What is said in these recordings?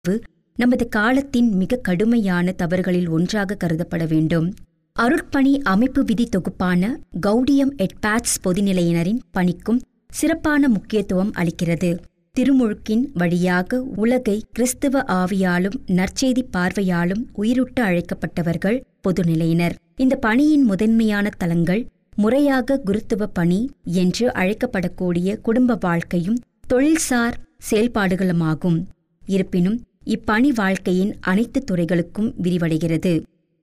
நமது காலத்தின் மிக கடுமையான தவறுகளில் ஒன்றாக கருதப்பட வேண்டும் அருட்பணி அமைப்பு விதி தொகுப்பான கௌடியம் எட்பாட்ஸ் பொதுநிலையினரின் பணிக்கும் சிறப்பான முக்கியத்துவம் அளிக்கிறது திருமுழுக்கின் வழியாக உலகை கிறிஸ்துவ ஆவியாலும் நற்செய்தி பார்வையாலும் உயிருட்டு அழைக்கப்பட்டவர்கள் பொதுநிலையினர் இந்த பணியின் முதன்மையான தலங்கள் முறையாக குருத்துவ பணி என்று அழைக்கப்படக்கூடிய குடும்ப வாழ்க்கையும் தொழில்சார் செயல்பாடுகளுமாகும் இருப்பினும் இப்பணி வாழ்க்கையின் அனைத்து துறைகளுக்கும் விரிவடைகிறது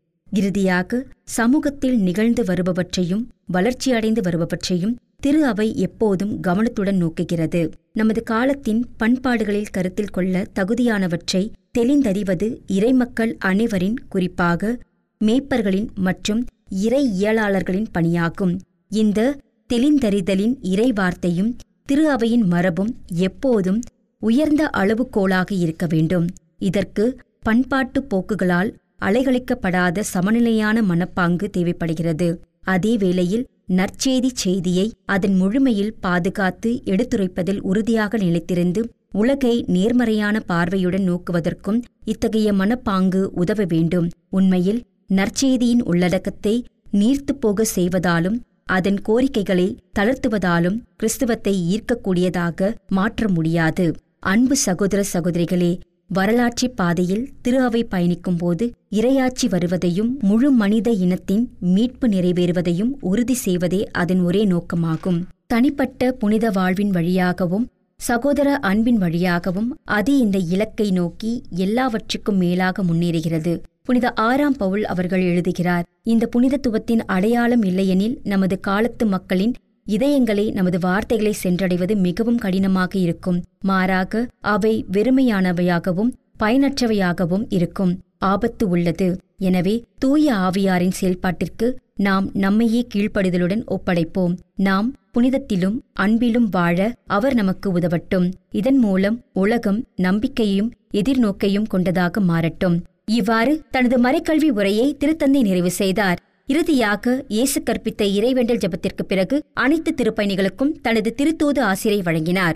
இறுதியாக சமூகத்தில் நிகழ்ந்து வருபவற்றையும் வளர்ச்சியடைந்து வருபவற்றையும் திரு அவை எப்போதும் கவனத்துடன் நோக்குகிறது நமது காலத்தின் பண்பாடுகளில் கருத்தில் கொள்ள தகுதியானவற்றை தெளிந்தறிவது இறைமக்கள் அனைவரின் குறிப்பாக மேய்ப்பர்களின் மற்றும் இறை இயலாளர்களின் பணியாகும் இந்த தெளிந்தறிதலின் இறை வார்த்தையும் திரு அவையின் மரபும் எப்போதும் உயர்ந்த அளவுகோலாக இருக்க வேண்டும் இதற்கு பண்பாட்டு போக்குகளால் அலைகழிக்கப்படாத சமநிலையான மனப்பாங்கு தேவைப்படுகிறது அதே வேளையில் நற்செய்தி செய்தியை அதன் முழுமையில் பாதுகாத்து எடுத்துரைப்பதில் உறுதியாக நிலைத்திருந்து உலகை நேர்மறையான பார்வையுடன் நோக்குவதற்கும் இத்தகைய மனப்பாங்கு உதவ வேண்டும் உண்மையில் நற்செய்தியின் உள்ளடக்கத்தை நீர்த்துப் போக செய்வதாலும் அதன் கோரிக்கைகளை தளர்த்துவதாலும் கிறிஸ்துவத்தை ஈர்க்கக்கூடியதாக மாற்ற முடியாது அன்பு சகோதர சகோதரிகளே வரலாற்று பாதையில் திரு அவை பயணிக்கும் போது இரையாட்சி வருவதையும் முழு மனித இனத்தின் மீட்பு நிறைவேறுவதையும் உறுதி செய்வதே அதன் ஒரே நோக்கமாகும் தனிப்பட்ட புனித வாழ்வின் வழியாகவும் சகோதர அன்பின் வழியாகவும் அது இந்த இலக்கை நோக்கி எல்லாவற்றுக்கும் மேலாக முன்னேறுகிறது புனித ஆறாம் பவுல் அவர்கள் எழுதுகிறார் இந்த புனிதத்துவத்தின் அடையாளம் இல்லையெனில் நமது காலத்து மக்களின் இதயங்களை நமது வார்த்தைகளை சென்றடைவது மிகவும் கடினமாக இருக்கும் மாறாக அவை வெறுமையானவையாகவும் பயனற்றவையாகவும் இருக்கும் ஆபத்து உள்ளது எனவே தூய ஆவியாரின் செயல்பாட்டிற்கு நாம் நம்மையே கீழ்ப்படிதலுடன் ஒப்படைப்போம் நாம் புனிதத்திலும் அன்பிலும் வாழ அவர் நமக்கு உதவட்டும் இதன் மூலம் உலகம் நம்பிக்கையும் எதிர்நோக்கையும் கொண்டதாக மாறட்டும் இவ்வாறு தனது மறைக்கல்வி உரையை திருத்தந்தை நிறைவு செய்தார் இறுதியாக இயேசு கற்பித்த இறைவேண்டல் ஜபத்திற்கு பிறகு அனைத்து திருப்பயணிகளுக்கும் தனது திருத்தூது ஆசிரை வழங்கினார்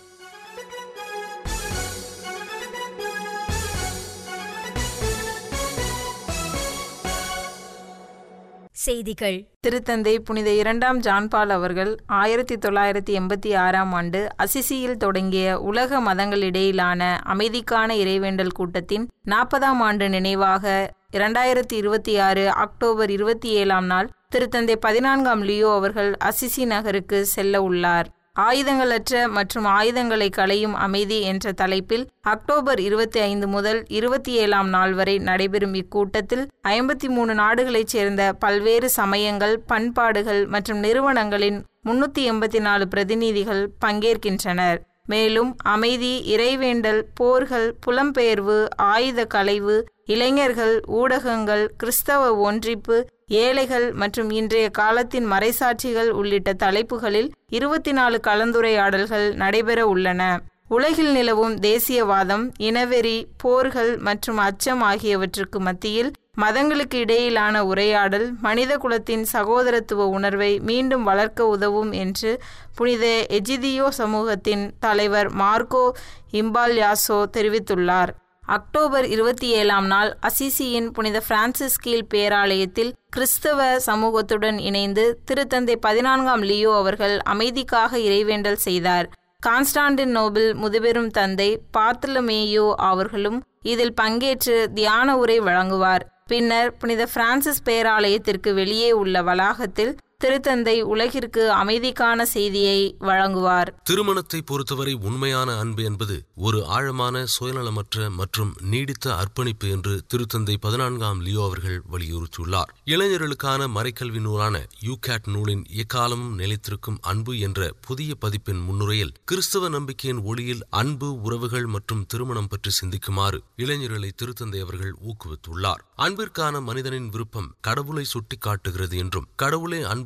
செய்திகள் திருத்தந்தை புனித இரண்டாம் ஜான்பால் அவர்கள் ஆயிரத்தி தொள்ளாயிரத்தி எண்பத்தி ஆறாம் ஆண்டு அசிசியில் தொடங்கிய உலக மதங்களிடையிலான அமைதிக்கான இறைவேண்டல் கூட்டத்தின் நாற்பதாம் ஆண்டு நினைவாக இரண்டாயிரத்தி இருபத்தி ஆறு அக்டோபர் இருபத்தி ஏழாம் நாள் திருத்தந்தை பதினான்காம் லியோ அவர்கள் அசிசி நகருக்கு செல்ல உள்ளார் ஆயுதங்களற்ற மற்றும் ஆயுதங்களை களையும் அமைதி என்ற தலைப்பில் அக்டோபர் இருபத்தி ஐந்து முதல் இருபத்தி ஏழாம் நாள் வரை நடைபெறும் இக்கூட்டத்தில் ஐம்பத்தி மூணு நாடுகளைச் சேர்ந்த பல்வேறு சமயங்கள் பண்பாடுகள் மற்றும் நிறுவனங்களின் முன்னூத்தி எண்பத்தி நாலு பிரதிநிதிகள் பங்கேற்கின்றனர் மேலும் அமைதி இறைவேண்டல் போர்கள் புலம்பெயர்வு ஆயுத களைவு இளைஞர்கள் ஊடகங்கள் கிறிஸ்தவ ஒன்றிப்பு ஏழைகள் மற்றும் இன்றைய காலத்தின் மறைசாட்சிகள் உள்ளிட்ட தலைப்புகளில் இருபத்தி நாலு கலந்துரையாடல்கள் நடைபெற உள்ளன உலகில் நிலவும் தேசியவாதம் இனவெறி போர்கள் மற்றும் அச்சம் ஆகியவற்றுக்கு மத்தியில் மதங்களுக்கு இடையிலான உரையாடல் மனித குலத்தின் சகோதரத்துவ உணர்வை மீண்டும் வளர்க்க உதவும் என்று புனித எஜிதியோ சமூகத்தின் தலைவர் மார்க்கோ இம்பால்யாசோ தெரிவித்துள்ளார் அக்டோபர் இருபத்தி ஏழாம் நாள் அசிசியின் புனித பிரான்சிஸ் கீழ் பேராலயத்தில் கிறிஸ்தவ சமூகத்துடன் இணைந்து திருத்தந்தை பதினான்காம் லியோ அவர்கள் அமைதிக்காக இறைவேண்டல் செய்தார் கான்ஸ்டாண்டின் நோபில் முதுபெரும் தந்தை பார்த்தலமேயோ அவர்களும் இதில் பங்கேற்று தியான உரை வழங்குவார் பின்னர் புனித பிரான்சிஸ் பேராலயத்திற்கு வெளியே உள்ள வளாகத்தில் திருத்தந்தை உலகிற்கு அமைதிக்கான செய்தியை வழங்குவார் திருமணத்தை பொறுத்தவரை உண்மையான அன்பு என்பது ஒரு ஆழமான சுயநலமற்ற மற்றும் நீடித்த அர்ப்பணிப்பு என்று திருத்தந்தை பதினான்காம் லியோ அவர்கள் வலியுறுத்தியுள்ளார் இளைஞர்களுக்கான மறைக்கல்வி நூலான யூகேட் நூலின் எக்காலமும் நிலைத்திருக்கும் அன்பு என்ற புதிய பதிப்பின் முன்னுரையில் கிறிஸ்தவ நம்பிக்கையின் ஒளியில் அன்பு உறவுகள் மற்றும் திருமணம் பற்றி சிந்திக்குமாறு இளைஞர்களை திருத்தந்தை அவர்கள் ஊக்குவித்துள்ளார் அன்பிற்கான மனிதனின் விருப்பம் கடவுளை சுட்டிக்காட்டுகிறது என்றும் கடவுளே அன்பு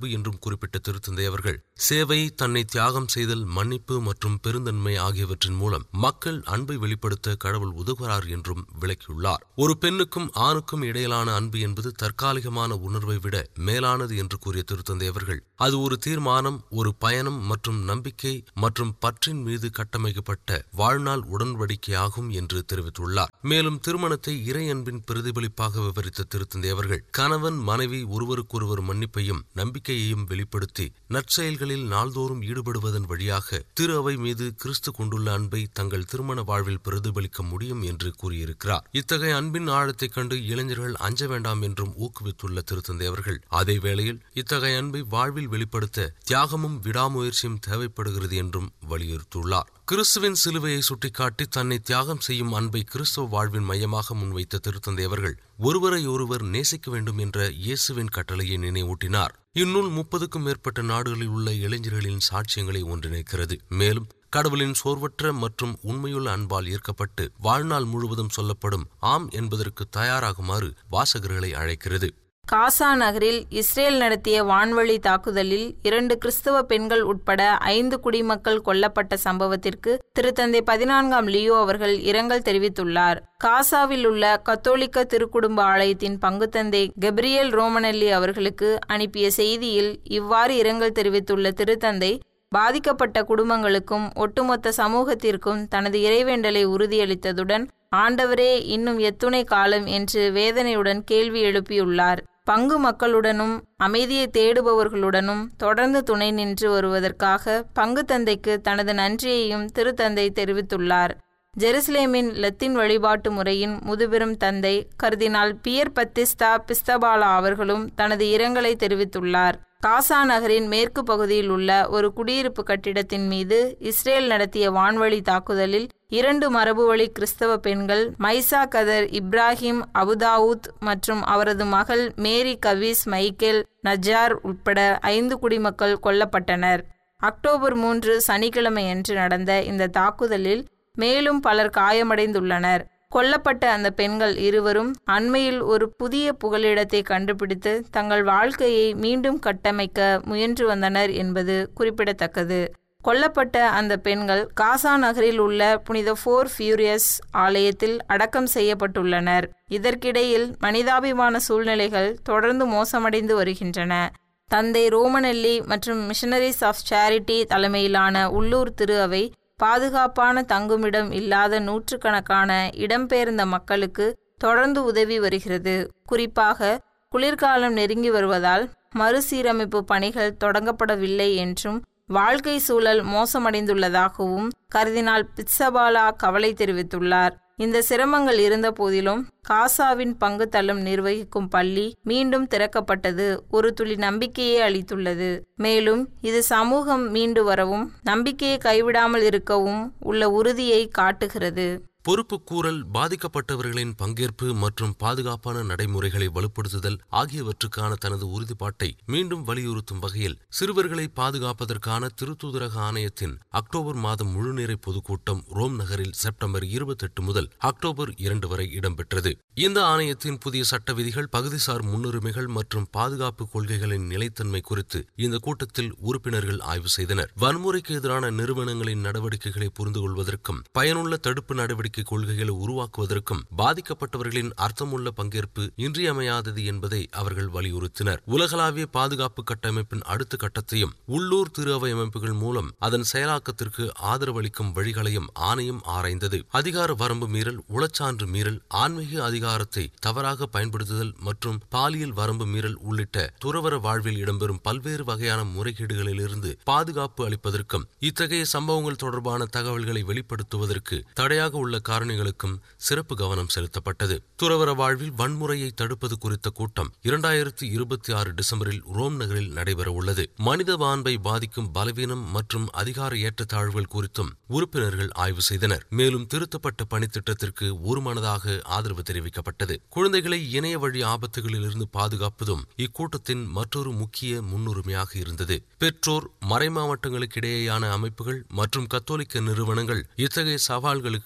அன்பு என்றும் குறிப்பிட்ட திருத்தந்தை அவர்கள் சேவை தன்னை தியாகம் செய்தல் மன்னிப்பு மற்றும் பெருந்தன்மை ஆகியவற்றின் மூலம் மக்கள் அன்பை வெளிப்படுத்த கடவுள் உதவுகிறார் என்றும் விளக்கியுள்ளார் ஒரு பெண்ணுக்கும் ஆணுக்கும் இடையிலான அன்பு என்பது தற்காலிகமான உணர்வை விட மேலானது என்று கூறிய திருத்தந்தை அவர்கள் அது ஒரு தீர்மானம் ஒரு பயணம் மற்றும் நம்பிக்கை மற்றும் பற்றின் மீது கட்டமைக்கப்பட்ட வாழ்நாள் உடன்படிக்கையாகும் என்று தெரிவித்துள்ளார் மேலும் திருமணத்தை இறை அன்பின் பிரதிபலிப்பாக விவரித்த திருத்தந்தை அவர்கள் கணவன் மனைவி ஒருவருக்கொருவர் மன்னிப்பையும் நம்பிக்கையையும் வெளிப்படுத்தி நற்செயல்களில் நாள்தோறும் ஈடுபடுவதன் வழியாக திரு அவை மீது கிறிஸ்து கொண்டுள்ள அன்பை தங்கள் திருமண வாழ்வில் பிரதிபலிக்க முடியும் என்று கூறியிருக்கிறார் இத்தகைய அன்பின் ஆழத்தைக் கண்டு இளைஞர்கள் அஞ்ச வேண்டாம் என்றும் ஊக்குவித்துள்ள திருத்தந்தை அவர்கள் அதே வேளையில் இத்தகைய அன்பை வாழ்வில் வெளிப்படுத்த தியாகமும் விடாமுயற்சியும் தேவைப்படுகிறது என்றும் வலியுறுத்தியுள்ளார் கிறிஸ்துவின் சிலுவையை சுட்டிக்காட்டி தன்னை தியாகம் செய்யும் அன்பை கிறிஸ்துவ வாழ்வின் மையமாக முன்வைத்த திருத்தந்தை அவர்கள் ஒருவரை ஒருவர் நேசிக்க வேண்டும் என்ற இயேசுவின் கட்டளையை நினைவூட்டினார் இந்நூல் முப்பதுக்கும் மேற்பட்ட நாடுகளில் உள்ள இளைஞர்களின் சாட்சியங்களை ஒன்றிணைக்கிறது மேலும் கடவுளின் சோர்வற்ற மற்றும் உண்மையுள்ள அன்பால் ஈர்க்கப்பட்டு வாழ்நாள் முழுவதும் சொல்லப்படும் ஆம் என்பதற்கு தயாராகுமாறு வாசகர்களை அழைக்கிறது காசா நகரில் இஸ்ரேல் நடத்திய வான்வழி தாக்குதலில் இரண்டு கிறிஸ்தவ பெண்கள் உட்பட ஐந்து குடிமக்கள் கொல்லப்பட்ட சம்பவத்திற்கு திருத்தந்தை பதினான்காம் லியோ அவர்கள் இரங்கல் தெரிவித்துள்ளார் காசாவில் உள்ள கத்தோலிக்க திருக்குடும்ப ஆலயத்தின் பங்குத்தந்தை கெப்ரியல் ரோமனல்லி அவர்களுக்கு அனுப்பிய செய்தியில் இவ்வாறு இரங்கல் தெரிவித்துள்ள திருத்தந்தை பாதிக்கப்பட்ட குடும்பங்களுக்கும் ஒட்டுமொத்த சமூகத்திற்கும் தனது இறைவேண்டலை உறுதியளித்ததுடன் ஆண்டவரே இன்னும் எத்துணை காலம் என்று வேதனையுடன் கேள்வி எழுப்பியுள்ளார் பங்கு மக்களுடனும் அமைதியை தேடுபவர்களுடனும் தொடர்ந்து துணை நின்று வருவதற்காக பங்கு தந்தைக்கு தனது நன்றியையும் திருத்தந்தை தெரிவித்துள்ளார் ஜெருசலேமின் லத்தீன் வழிபாட்டு முறையின் முதுபெரும் தந்தை கர்தினால் பியர் பத்திஸ்தா பிஸ்தபாலா அவர்களும் தனது இரங்கலை தெரிவித்துள்ளார் காசா நகரின் மேற்கு பகுதியில் உள்ள ஒரு குடியிருப்பு கட்டிடத்தின் மீது இஸ்ரேல் நடத்திய வான்வழி தாக்குதலில் இரண்டு மரபுவழி கிறிஸ்தவ பெண்கள் மைசா கதர் இப்ராஹிம் அபுதாவுத் மற்றும் அவரது மகள் மேரி கவிஸ் மைக்கேல் நஜார் உட்பட ஐந்து குடிமக்கள் கொல்லப்பட்டனர் அக்டோபர் மூன்று சனிக்கிழமையன்று நடந்த இந்த தாக்குதலில் மேலும் பலர் காயமடைந்துள்ளனர் கொல்லப்பட்ட அந்த பெண்கள் இருவரும் அண்மையில் ஒரு புதிய புகலிடத்தை கண்டுபிடித்து தங்கள் வாழ்க்கையை மீண்டும் கட்டமைக்க முயன்று வந்தனர் என்பது குறிப்பிடத்தக்கது கொல்லப்பட்ட அந்த பெண்கள் காசா நகரில் உள்ள புனித ஃபோர் ஃபியூரியஸ் ஆலயத்தில் அடக்கம் செய்யப்பட்டுள்ளனர் இதற்கிடையில் மனிதாபிமான சூழ்நிலைகள் தொடர்ந்து மோசமடைந்து வருகின்றன தந்தை ரோமனல்லி மற்றும் மிஷனரிஸ் ஆஃப் சேரிட்டி தலைமையிலான உள்ளூர் திரு அவை பாதுகாப்பான தங்குமிடம் இல்லாத நூற்றுக்கணக்கான இடம்பெயர்ந்த மக்களுக்கு தொடர்ந்து உதவி வருகிறது குறிப்பாக குளிர்காலம் நெருங்கி வருவதால் மறுசீரமைப்பு பணிகள் தொடங்கப்படவில்லை என்றும் வாழ்க்கை சூழல் மோசமடைந்துள்ளதாகவும் கர்தினால் பிட்சபாலா கவலை தெரிவித்துள்ளார் இந்த சிரமங்கள் இருந்த போதிலும் காசாவின் பங்கு தளம் நிர்வகிக்கும் பள்ளி மீண்டும் திறக்கப்பட்டது ஒரு துளி நம்பிக்கையை அளித்துள்ளது மேலும் இது சமூகம் மீண்டு வரவும் நம்பிக்கையை கைவிடாமல் இருக்கவும் உள்ள உறுதியை காட்டுகிறது பொறுப்புக்கூறல் பாதிக்கப்பட்டவர்களின் பங்கேற்பு மற்றும் பாதுகாப்பான நடைமுறைகளை வலுப்படுத்துதல் ஆகியவற்றுக்கான தனது உறுதிப்பாட்டை மீண்டும் வலியுறுத்தும் வகையில் சிறுவர்களை பாதுகாப்பதற்கான திருத்தூதரக ஆணையத்தின் அக்டோபர் மாதம் முழுநேர பொதுக்கூட்டம் ரோம் நகரில் செப்டம்பர் இருபத்தெட்டு முதல் அக்டோபர் இரண்டு வரை இடம்பெற்றது இந்த ஆணையத்தின் புதிய சட்ட விதிகள் பகுதிசார் முன்னுரிமைகள் மற்றும் பாதுகாப்பு கொள்கைகளின் நிலைத்தன்மை குறித்து இந்த கூட்டத்தில் உறுப்பினர்கள் ஆய்வு செய்தனர் வன்முறைக்கு எதிரான நிறுவனங்களின் நடவடிக்கைகளை புரிந்து கொள்வதற்கும் பயனுள்ள தடுப்பு நடவடிக்கை நடவடிக்கை கொள்கைகளை உருவாக்குவதற்கும் பாதிக்கப்பட்டவர்களின் அர்த்தமுள்ள பங்கேற்பு இன்றியமையாதது என்பதை அவர்கள் வலியுறுத்தினர் உலகளாவிய பாதுகாப்பு கட்டமைப்பின் அடுத்த கட்டத்தையும் உள்ளூர் திரு அவை அமைப்புகள் மூலம் அதன் செயலாக்கத்திற்கு ஆதரவளிக்கும் வழிகளையும் ஆணையம் ஆராய்ந்தது அதிகார வரம்பு மீறல் உளச்சான்று மீறல் ஆன்மீக அதிகாரத்தை தவறாக பயன்படுத்துதல் மற்றும் பாலியல் வரம்பு மீறல் உள்ளிட்ட துறவர வாழ்வில் இடம்பெறும் பல்வேறு வகையான முறைகேடுகளிலிருந்து பாதுகாப்பு அளிப்பதற்கும் இத்தகைய சம்பவங்கள் தொடர்பான தகவல்களை வெளிப்படுத்துவதற்கு தடையாக உள்ள காரணிகளுக்கும் சிறப்பு கவனம் செலுத்தப்பட்டது துறவர வாழ்வில் வன்முறையை தடுப்பது குறித்த கூட்டம் இரண்டாயிரத்தி இருபத்தி ஆறு டிசம்பரில் ரோம் நகரில் நடைபெற உள்ளது மனித மாண்பை பாதிக்கும் பலவீனம் மற்றும் அதிகார ஏற்றத்தாழ்வுகள் குறித்தும் உறுப்பினர்கள் ஆய்வு செய்தனர் மேலும் திருத்தப்பட்ட பணித்திட்டத்திற்கு ஒருமனதாக ஆதரவு தெரிவிக்கப்பட்டது குழந்தைகளை இணைய வழி ஆபத்துகளிலிருந்து பாதுகாப்பதும் இக்கூட்டத்தின் மற்றொரு முக்கிய முன்னுரிமையாக இருந்தது பெற்றோர் மறைமாவட்டங்களுக்கு இடையேயான அமைப்புகள் மற்றும் கத்தோலிக்க நிறுவனங்கள் இத்தகைய சவால்களுக்கு திறமை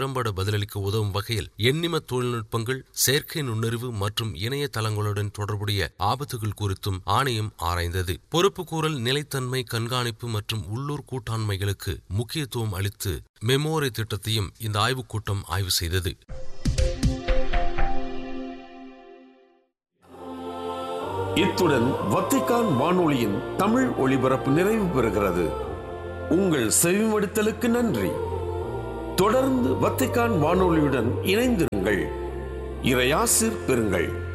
திறம்பட பதிலளிக்க உதவும் வகையில் எண்ணிம தொழில்நுட்பங்கள் செயற்கை நுண்ணறிவு மற்றும் இணையதளங்களுடன் தொடர்புடைய ஆபத்துகள் குறித்தும் ஆணையம் ஆராய்ந்தது பொறுப்புக்கூறல் நிலைத்தன்மை கண்காணிப்பு மற்றும் உள்ளூர் கூட்டாண்மைகளுக்கு முக்கியத்துவம் அளித்து மெமோரி திட்டத்தையும் இந்த ஆய்வுக் கூட்டம் ஆய்வு செய்தது இத்துடன் வத்திக்கான் வானொலியின் தமிழ் ஒளிபரப்பு நிறைவு பெறுகிறது உங்கள் செவிமடுத்தலுக்கு நன்றி தொடர்ந்து வத்திக்கான் வானொலியுடன் இணைந்திருங்கள் இறையாசிர் பெறுங்கள்